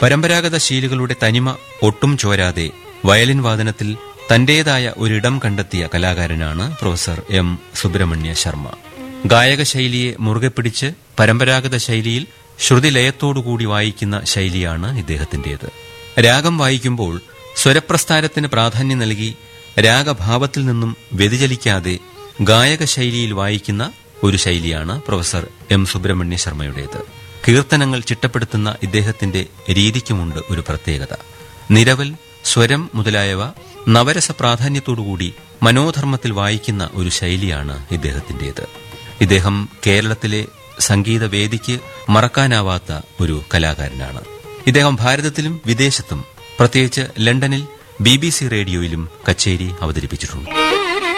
പരമ്പരാഗത ശീലുകളുടെ തനിമ ഒട്ടും ചോരാതെ വയലിൻ വാദനത്തിൽ തന്റേതായ ഒരിടം കണ്ടെത്തിയ കലാകാരനാണ് പ്രൊഫസർ എം സുബ്രഹ്മണ്യ ശർമ്മ ഗായക ശൈലിയെ മുറുകെ പിടിച്ച് പരമ്പരാഗത ശൈലിയിൽ ശ്രുതിലയത്തോടുകൂടി വായിക്കുന്ന ശൈലിയാണ് ഇദ്ദേഹത്തിന്റേത് രാഗം വായിക്കുമ്പോൾ സ്വരപ്രസ്ഥാനത്തിന് പ്രാധാന്യം നൽകി രാഗഭാവത്തിൽ നിന്നും വ്യതിചലിക്കാതെ ഗായക ശൈലിയിൽ വായിക്കുന്ന ഒരു ശൈലിയാണ് പ്രൊഫസർ എം സുബ്രഹ്മണ്യ ശർമ്മയുടേത് കീർത്തനങ്ങൾ ചിട്ടപ്പെടുത്തുന്ന ഇദ്ദേഹത്തിന്റെ രീതിക്കുമുണ്ട് ഒരു പ്രത്യേകത നിരവൽ സ്വരം മുതലായവ നവരസ പ്രാധാന്യത്തോടുകൂടി മനോധർമ്മത്തിൽ വായിക്കുന്ന ഒരു ശൈലിയാണ് ഇദ്ദേഹത്തിന്റേത് ഇദ്ദേഹം കേരളത്തിലെ സംഗീത വേദിക്ക് മറക്കാനാവാത്ത ഒരു കലാകാരനാണ് ഇദ്ദേഹം ഭാരതത്തിലും വിദേശത്തും പ്രത്യേകിച്ച് ലണ്ടനിൽ ബി ബി സി റേഡിയോയിലും കച്ചേരി അവതരിപ്പിച്ചിട്ടുണ്ട്